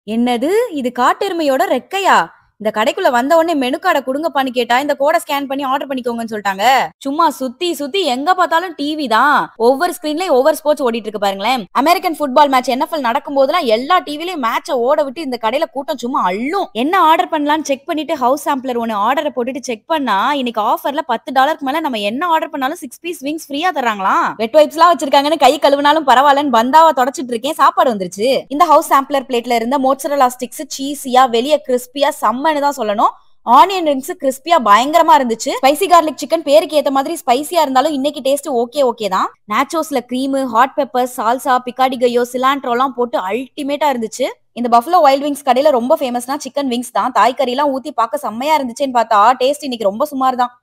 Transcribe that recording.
என்னது இது காட்டெருமையோட ரெக்கையா இந்த கடைக்குள்ள வந்த உடனே மெனு கார்டை கொடுங்கப்பான்னு கேட்டா இந்த கோடை ஸ்கேன் பண்ணி ஆர்டர் பண்ணிக்கோங்கன்னு சொல்லிட்டாங்க சும்மா சுத்தி சுத்தி எங்க பார்த்தாலும் டிவி தான் ஒவ்வொரு ஸ்கிரீன்லயும் ஒவ்வொரு ஸ்போர்ட்ஸ் ஓடிட்டு இருக்கு பாருங்களேன் அமெரிக்கன் ஃபுட்பால் மேட்ச் NFL நடக்கும் போதெல்லாம் எல்லா டிவிலயும் மேட்சை ஓட விட்டு இந்த கடையில கூட்டம் சும்மா அள்ளும் என்ன ஆர்டர் பண்ணலாம்னு செக் பண்ணிட்டு ஹவுஸ் சாம்பிளர் ஒன்னு ஆர்டரை போட்டுட்டு செக் பண்ணா இன்னைக்கு ஆஃபர்ல பத்து டாலருக்கு மேல நம்ம என்ன ஆர்டர் பண்ணாலும் சிக்ஸ் பீஸ் விங்ஸ் ஃப்ரீயா தர்றாங்களாம் வெட் வைப்ஸ் எல்லாம் வச்சிருக்காங்கன்னு கை கழுவினாலும் பரவாயில்லன்னு பந்தாவா தொடச்சிட்டு இருக்கேன் சாப்பாடு வந்துருச்சு இந்த ஹவுஸ் சாம்பிளர் பிளேட்ல இருந்த மோட்சரலா ஸ்டிக்ஸ் சீஸியா வெளிய கிறிஸ்பியா செம்மன்னு தான் சொல்லணும் ஆனியன் ரிங்ஸ் கிறிஸ்பியா பயங்கரமா இருந்துச்சு ஸ்பைசி கார்லிக் சிக்கன் பேருக்கு ஏத்த மாதிரி ஸ்பைசியா இருந்தாலும் இன்னைக்கு டேஸ்ட் ஓகே ஓகே தான் நாச்சோஸ்ல cream ஹாட் பெப்பர் சால்சா பிகாடிகையோ சிலாண்ட்ரோ எல்லாம் போட்டு அல்டிமேட்டா இருந்துச்சு இந்த பஃபலோ வைல்ட் விங்ஸ் கடையில ரொம்ப ஃபேமஸ்னா சிக்கன் விங்ஸ் தான் தாய் கறி எல்லாம் ஊத்தி பார்க்க செம்மையா இருந்துச்சுன்னு பார்த்தா டேஸ்ட் இன்னைக்கு ரொம்ப சுமார் தான்